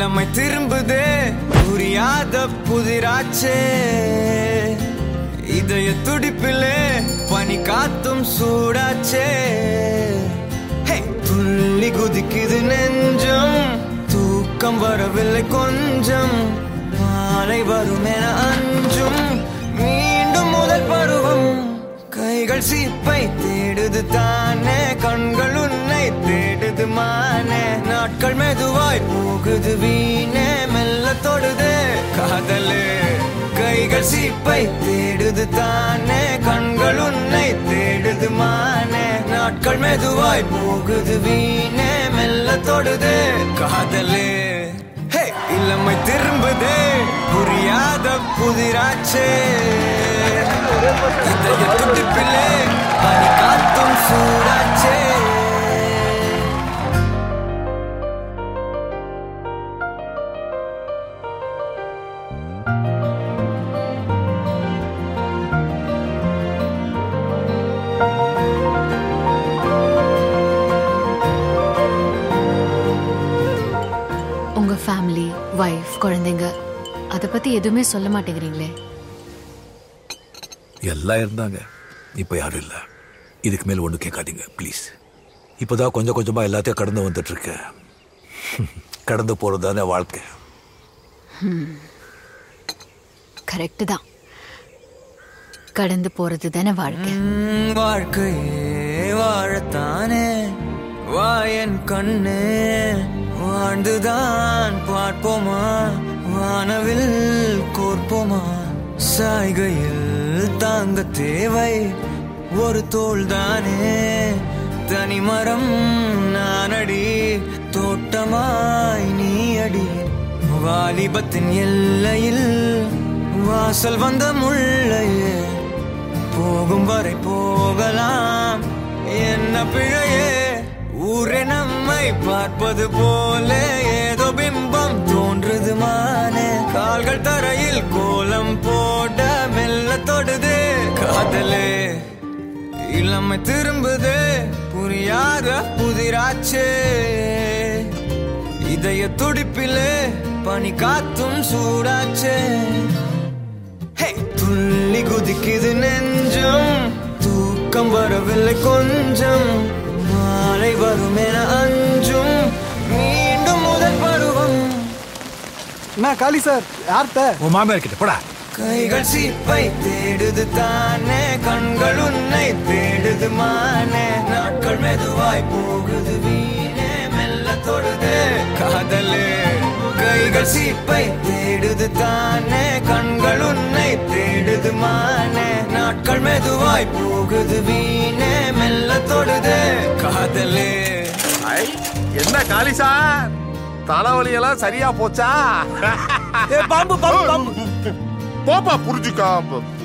இளமை திரும்புதே புரியாத புதிராச்சே இதய துடிப்பிலே பனி காத்தும் சூடாச்சே ஹே, துள்ளி குதிக்குது நெஞ்சம் தூக்கம் வரவில்லை கொஞ்சம் மாலை வரும் என அஞ்சும் மீண்டும் முதல் பருவம் கைகள் சீப்பை தேடுது தானே கண்கள் உன்னை தேடுது மானே நாட்கள் மெதுவாய் போகுது வீணே மெல்ல தொடுதே காதலே கைகள் சீப்பை தேடுது தானே கண்கள் உன்னை தேடுது மானே நாட்கள் மெதுவாய் போகுது வீணே மெல்ல தொடுதே காதலே ஹே, இளமை திரும்புதே புரியாத புதிராச்சே இதய துடிப்பிலே பனி காத்தும் சூடாச்சே உங்க ஃபேமிலி வைஃப் குழந்தைங்க அத பத்தி எதுவுமே சொல்ல மாட்டேங்கிறீங்களே எல்லாம் இருந்தாங்க இப்போ யாரும் இல்லை இதுக்கு மேல் ஒன்றும் கேட்காதீங்க ப்ளீஸ் இப்போதான் கொஞ்சம் கொஞ்சமாக எல்லாத்தையும் கடந்து வந்துட்டு இருக்கேன் கடந்து போகிறது தானே வாழ்க்கை கரெக்ட் தான் கடந்து போறது தானே வாழ்க்கை உம், வாழ்க்கையே வாழத்தானே வாயன் கண்ணே வாழ்ந்துதான் பார்ப்போமா வானவில் கோர்ப்போமா சாய்கையில் தாங்க தேவை ஒரு தோள் தானே தனிமரம் நானடி தோட்டமாய் நீ அடி வாலிபத்தின் எல்லையில் வாசல் வந்த முள்ளையே போகும் வரை போகலாம் என்ன பிழையே ஊரே நம்மை பார்ப்பது போல ஏதோ பிம்பம் தோன்றுது மானே கால்கள் தரையில் கோலம் போட மெல்ல தொடுதே காதலே இளமை திரும்புதே புரியாத புதிராச்சே இதய துடிப்பிலே பனி காத்தும் சூடாச்சே ஹே, துள்ளி குதிக்குது நெஞ்சம் தூக்கம் வரவில்லை கொஞ்சம் மாலை வரும் என அஞ்சும் மீண்டும் முதல் பருவம் என்ன காளி சார் யார்கிட்ட உன் மாமியார் கிட்ட போடா கைகள் சீப்பை தேடுது தானே கண்கள் உன்னை தேடுது மானே நாட்கள் மெதுவாய் போகுது வீணே மெல்ல தொடுதே காதலே கைகள் சீப்பை தேடுது தானே கண்கள் உன்னை தேடுது மானே நாட்கள் மெதுவாய் போகுது வீணே மெல்ல தொடுதே காதலே ஐ, என்ன காளி சார் தலைவலி எல்லாம் சரியா போச்சா பாம்பு பாம்பு பாம்பு போப்பா புரிஞ்சுக்கா